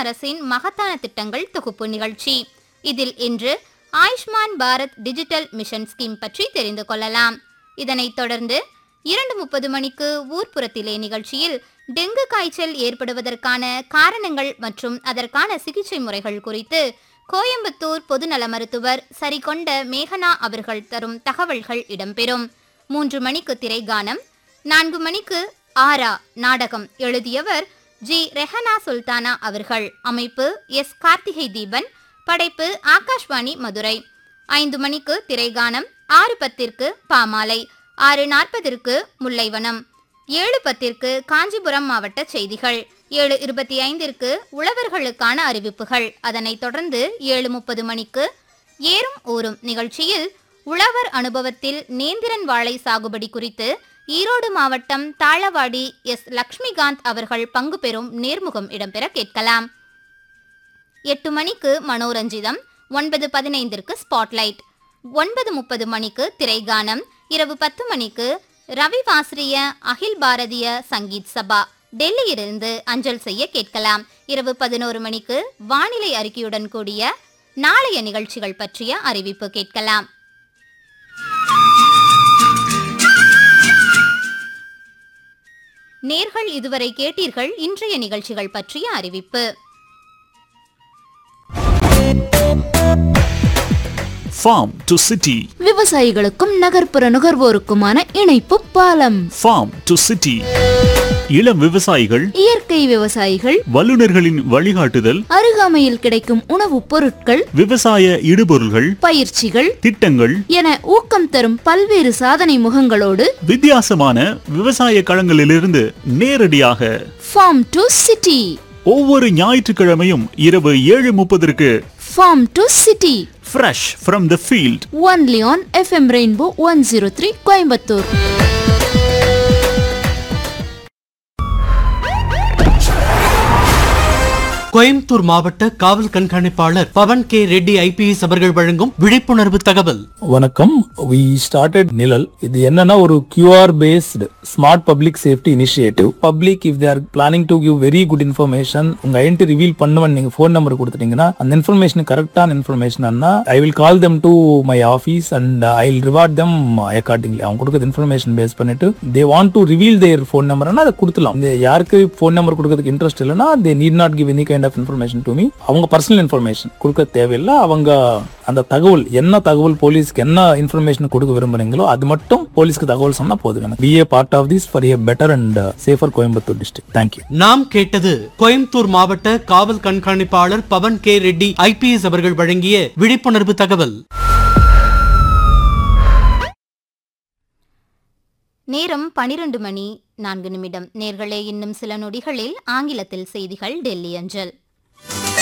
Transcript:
அரசின் மகத்தான திட்டங்கள் தொகுப்பு நிகழ்ச்சி இதில் இன்று Ayushman Bharat digital mission scheme பற்றி தெரிந்து கொள்ளலாம் இதனைத் தொடர்ந்து இரண்டு முப்பது மணிக்கு ஊர்ப்புறத்திலே நிகழ்ச்சியில் டெங்கு காய்ச்சல் ஏற்படுவதற்கான காரணங்கள் மற்றும் அதற்கான சிகிச்சை முறைகள் குறித்து கோயம்புத்தூர் பொதுநல மருத்துவர் சரிகொண்ட மேகனா அவர்கள் தரும் தகவல்கள் இடம்பெறும் மூன்று மணிக்கு திரைகானம் நான்கு மணிக்கு ஆரா நாடகம் எழுதியவர் ஜி ரெஹனா சுல்தானா அவர்கள் அமைப்பு எஸ் கார்த்திகை தீபன் படைப்பு ஆகாஷ்வாணி மதுரை ஐந்து மணிக்கு திரைகானம் ஆறு பத்திற்கு பாமாலை ஆறு நாற்பதிற்கு முல்லைவனம் ஏழு பத்திற்கு காஞ்சிபுரம் மாவட்ட செய்திகள் ஏழு இருபத்தி ஐந்திற்கு உழவர்களுக்கான அறிவிப்புகள் அதனைத் தொடர்ந்து ஏழு முப்பது மணிக்கு ஏறும் ஊரும் நிகழ்ச்சியில் உழவர் அனுபவத்தில் நேந்திரன் வாழை சாகுபடி குறித்து ஈரோடு மாவட்டம் தாளவாடி எஸ் லக்ஷ்மிகாந்த் அவர்கள் பங்கு பெறும் நேர்முகம் இடம்பெற கேட்கலாம் எட்டு மணிக்கு மனோரஞ்சிதம் ஒன்பது பதினைந்திற்கு ஸ்பாட்லைட் ஒன்பது முப்பது மணிக்கு திரைகானம் இரவு பத்து மணிக்கு ரவி வாஸ்ரிய அகில் பாரதிய சங்கீத் சபா டெல்லியிலிருந்து அஞ்சல் செய்ய கேட்கலாம் இரவு பதினோரு மணிக்கு வானிலை அறிக்கையுடன் கூடிய நாளைய நிகழ்ச்சிகள் பற்றிய அறிவிப்பு கேட்கலாம் நேர்கள் இதுவரை கேட்டீர்கள் இன்றைய நிகழ்ச்சிகள் பற்றிய அறிவிப்பு Farm to city. விவசாயிகளுக்கும் நகர்ப்புற நுகர்வோருக்குமான இணைப்பு பாலம் Farm to city. இளம் விவசாயிகள் இயற்கை விவசாயிகள் வல்லுநர்களின் வழிகாட்டுதல் அருகாமையில் கிடைக்கும் உணவுப் பொருட்கள் விவசாய இடுபொருள்கள் பயிற்சிகள் திட்டங்கள் என ஊக்கம் தரும் பல்வேறு சாதனை முகங்களோடு வித்தியாசமான விவசாய களங்களிலிருந்து நேரடியாக ஃபார்ம் டு சிட்டி ஒவ்வொரு ஞாயிற்றுக்கிழமையும் இரவு ஏழு முப்பதற்கு farm to city fresh from the field only on FM rainbow one zero three Coimbatore Coimbatore மாவட்ட காவல் கண்காணிப்பாளர் பவன் கே ரெட்டி ஐபிஎஸ் அவர்கள் வழங்கும் விழிப்புணர்வு தகவல் வணக்கம் வி ஸ்டார்டட் நிழல் இது என்னன்னா ஒரு QR based smart public safety initiative public if they're planning to give very good information உங்க ஐடென்டி ரிவீல் பண்ணுவன் நீங்க ஃபோன் நம்பர் கொடுத்துட்டீங்கன்னா அந்த இன்ஃபர்மேஷன் கரெக்டான information I will call them to my office and I will reward them accordingly அவங்க கொடுக்குற information base பண்ணிட்டு they want to reveal their phone நம்பர்னா அதை கொடுத்துலாம் இந்த யாருக்கு ஃபோன் நம்பர் கொடுக்கறதுக்கு இன்ட்ரெஸ்ட் இல்லைன்னா they need not give any kind of information to me அவங்க பர்சனல் இன்ஃபர்மேஷன் கொடுக்க தேவையில்லை அவங்க அந்த தகவல் என்ன தகவல் போலீஸ்க்கு என்ன இன்ஃபர்மேஷன் கொடுக்க விரும்புறீங்களோ அது மட்டும் போலீஸ்க்கு தகவல் சொன்னா போதும் எனக்கு be a part of this for a better and safer Coimbatore district thank you நாம் கேட்டது கோயம்புத்தூர் மாவட்ட காவல் கண்காணிப்பாளர் பவன் கே ரெட்டி ஐபிஎஸ் அவர்கள் வழங்கிய விழிப்புணர்வு தகவல் நேரம் பனிரெண்டு மணி நான்கு நிமிடம் நேர்களே இன்னும் சில நொடிகளில் ஆங்கிலத்தில் செய்திகள் டெல்லி அஞ்சல்